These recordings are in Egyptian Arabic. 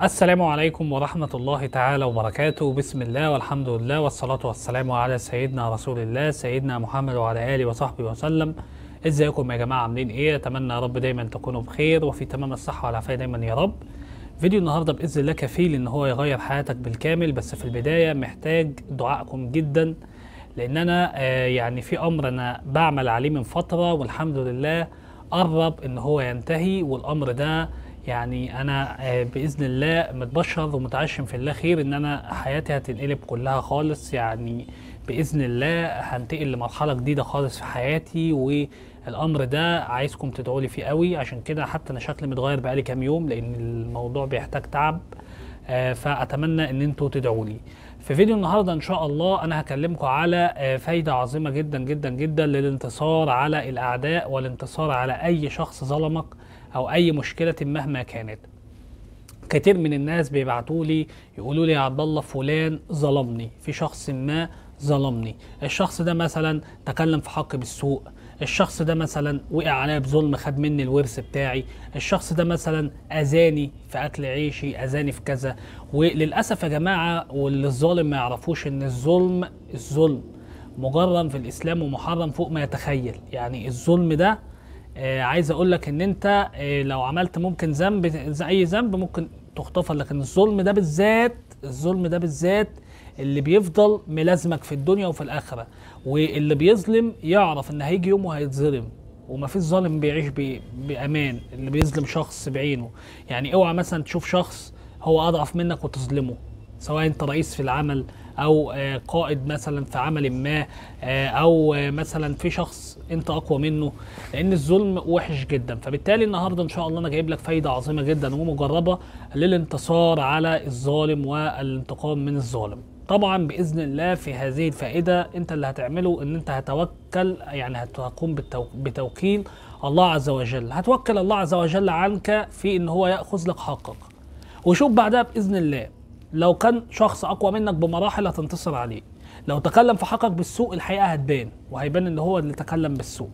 السلام عليكم ورحمة الله تعالى وبركاته بسم الله والحمد لله والصلاة والسلام على سيدنا رسول الله سيدنا محمد وعلى آله وصحبه وسلم ازيكم يا جماعة عاملين ايه اتمنى يا رب دايما تكونوا بخير وفي تمام الصحة والعافية دايما يا رب فيديو النهاردة بإذن الله كفيل ان هو يغير حياتك بالكامل بس في البداية محتاج دعائكم جدا لان انا آه يعني في امر انا بعمل عليه من فترة والحمد لله قرب ان هو ينتهي والامر ده يعني انا آه، باذن الله متبشر ومتعشم في الله خير ان انا حياتي هتنقلب كلها خالص يعني باذن الله هنتقل لمرحله جديده خالص في حياتي والامر ده عايزكم تدعوا لي فيه قوي عشان كده حتى انا شكلي متغير بقالي كام يوم لان الموضوع بيحتاج تعب آه، فاتمنى ان انتوا تدعوا لي في فيديو النهارده ان شاء الله انا هكلمكم على آه، فايده عظيمه جدا جدا جدا للانتصار على الاعداء والانتصار على اي شخص ظلمك او اي مشكله مهما كانت كتير من الناس بيبعتوا لي يقولوا لي يا عبد الله فلان ظلمني في شخص ما ظلمني الشخص ده مثلا تكلم في حقي بالسوء الشخص ده مثلا وقع عليا بظلم خد مني الورث بتاعي الشخص ده مثلا اذاني في اكل عيشي اذاني في كذا وللاسف يا جماعه واللي الظالم ما يعرفوش ان الظلم الظلم مجرم في الاسلام ومحرم فوق ما يتخيل يعني الظلم ده آه عايز اقول لك ان انت آه لو عملت ممكن ذنب زي اي ذنب ممكن تغتفر لكن الظلم ده بالذات الظلم ده بالذات اللي بيفضل ملازمك في الدنيا وفي الاخره واللي بيظلم يعرف ان هيجي يوم وهيتظلم وما فيش ظالم بيعيش ب- بامان اللي بيظلم شخص بعينه يعني اوعى مثلا تشوف شخص هو اضعف منك وتظلمه سواء انت رئيس في العمل او آه، قائد مثلا في عمل ما آه، او آه، مثلا في شخص انت اقوى منه لان الظلم وحش جدا فبالتالي النهارده ان شاء الله انا جايب لك فايده عظيمه جدا ومجربه للانتصار على الظالم والانتقام من الظالم طبعا باذن الله في هذه الفائده انت اللي هتعمله ان انت هتوكل يعني هتقوم بالتو- بتوكيل الله عز وجل هتوكل الله عز وجل عنك في ان هو ياخذ لك حقك وشوف بعدها باذن الله لو كان شخص اقوى منك بمراحل هتنتصر عليه لو تكلم في حقك بالسوء الحقيقه هتبان وهيبان ان هو اللي تكلم بالسوء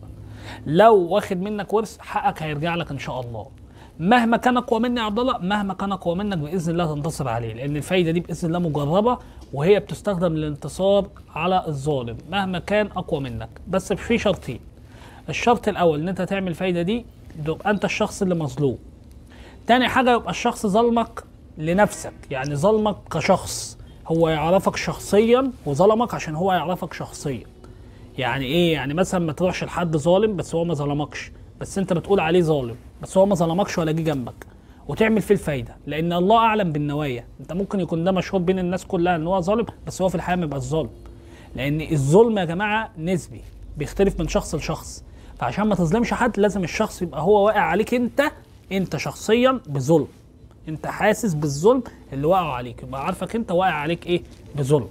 لو واخد منك ورث حقك هيرجع لك ان شاء الله مهما كان اقوى مني يا عبد الله مهما كان اقوى منك باذن الله تنتصر عليه لان الفايده دي باذن الله مجربه وهي بتستخدم للانتصار على الظالم مهما كان اقوى منك بس في شرطين الشرط الاول ان انت تعمل الفايده دي تبقى انت الشخص اللي مظلوم تاني حاجة يبقى الشخص ظلمك لنفسك يعني ظلمك كشخص هو يعرفك شخصيا وظلمك عشان هو يعرفك شخصيا يعني ايه يعني مثلا ما تروحش لحد ظالم بس هو ما ظلمكش بس انت بتقول عليه ظالم بس هو ما ظلمكش ولا جه جنبك وتعمل فيه الفايده لان الله اعلم بالنوايا انت ممكن يكون ده مشهور بين الناس كلها ان هو ظالم بس هو في الحقيقه ما يبقاش ظالم لان الظلم يا جماعه نسبي بيختلف من شخص لشخص فعشان ما تظلمش حد لازم الشخص يبقى هو واقع عليك انت انت شخصيا بظلم انت حاسس بالظلم اللي وقعوا عليك يبقى عارفك انت واقع عليك ايه بظلم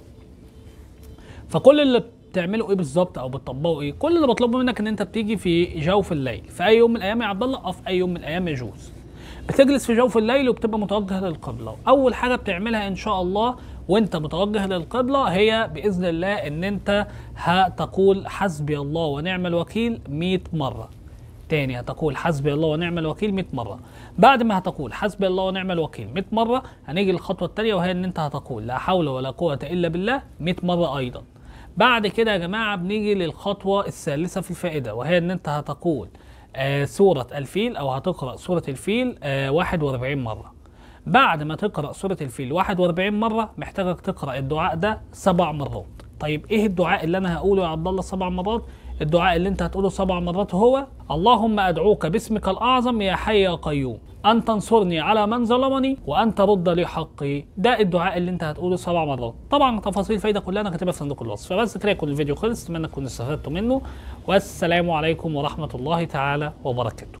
فكل اللي بتعمله ايه بالظبط او بتطبقه ايه كل اللي بطلبه منك ان انت بتيجي في جوف الليل في اي يوم من الايام يا عبد الله او في اي يوم من الايام يجوز بتجلس في جوف الليل وبتبقى متوجه للقبله اول حاجه بتعملها ان شاء الله وانت متوجه للقبله هي باذن الله ان انت هتقول حسبي الله ونعم الوكيل 100 مره تاني هتقول حسبي الله ونعم الوكيل 100 مره بعد ما هتقول حسبي الله ونعم الوكيل 100 مره هنيجي للخطوه الثانيه وهي ان انت هتقول لا حول ولا قوه الا بالله 100 مره ايضا بعد كده يا جماعه بنيجي للخطوه الثالثه في الفائده وهي ان انت هتقول آه سوره الفيل او هتقرا سوره الفيل آه 41 مره بعد ما تقرا سوره الفيل 41 مره محتاجك تقرا الدعاء ده سبع مرات طيب ايه الدعاء اللي انا هقوله يا عبد الله سبع مرات الدعاء اللي انت هتقوله سبع مرات هو اللهم ادعوك باسمك الاعظم يا حي يا قيوم ان تنصرني على من ظلمني وان ترد لي حقي ده الدعاء اللي انت هتقوله سبع مرات طبعا تفاصيل الفايده كلها انا كاتبها في صندوق الوصف فبس كده يكون الفيديو خلص اتمنى تكونوا استفدتوا منه والسلام عليكم ورحمه الله تعالى وبركاته